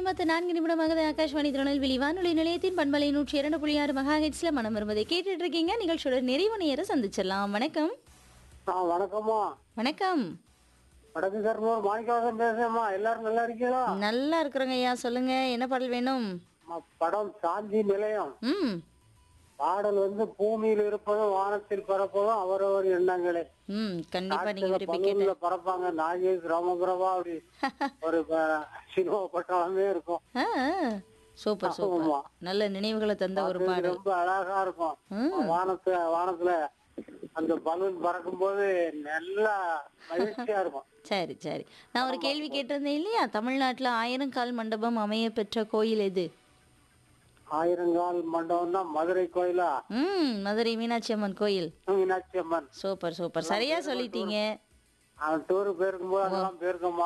ஐம்பத்து நான்கு நிமிடமாக ஆகாஷ்வாணி திருநெல்வேலி வானொலி நிலையத்தின் பண்பலை நூற்றி இரண்டு புள்ளி ஆறு மெகா ஹெட்ஸ்ல மனம் வருவதை கேட்டுட்டு இருக்கீங்க நிகழ்ச்சியோட நிறைவு நேர சந்திச்சிடலாம் வணக்கம் ஆ வணக்கம்மா வணக்கம் வடக்கு கருமூர் மாணிக்கவாசன் பேசுறேம்மா எல்லாரும் நல்லா இருக்கீங்களா நல்லா இருக்கிறோங்க ஐயா சொல்லுங்க என்ன பாடல் வேணும் அம்மா, படம் சாந்தி நிலையம் ம் பாடல் வந்து பூமியில் இருப்பதும் வானத்தில் பறப்பதும் அவரவர் எண்ணங்களே ம் கண்டிப்பா நீங்க காட்டுல விரும்பி கேட்ட பலூன்ல பறப்பாங்க நாகேஷ் ராமபிரபா அப்படி ஒரு ப- சினிமா பட்டாளமே இருக்கும் ஆ, ஆ. சூப்பர் சூப்பர் ஆமா. நல்ல நினைவுகளை தந்த ஒரு அது பாடல் ரொம்ப அழகா இருக்கும் ம். வானத்துல வானத்துல அந்த பலூன் பறக்கும் போது நல்லா மகிழ்ச்சியா இருக்கும் சரி சரி நான் ஒரு கேள்வி கேட்டிருந்தேன் இல்லையா தமிழ்நாட்டுல ஆயிரம் கால் மண்டபம் அமைய பெற்ற கோயில் எது ஆயிரங்கால் மண்டபம்னா மதுரை கோயிலா ம் மதுரை மீனாட்சி அம்மன் கோயில் மீனாட்சி அம்மன் சூப்பர் சூப்பர் சரியா சொல்லிட்டீங்க அவன் டூர் போயிருக்கும் போது அதெல்லாம் போயிருக்கோம்மா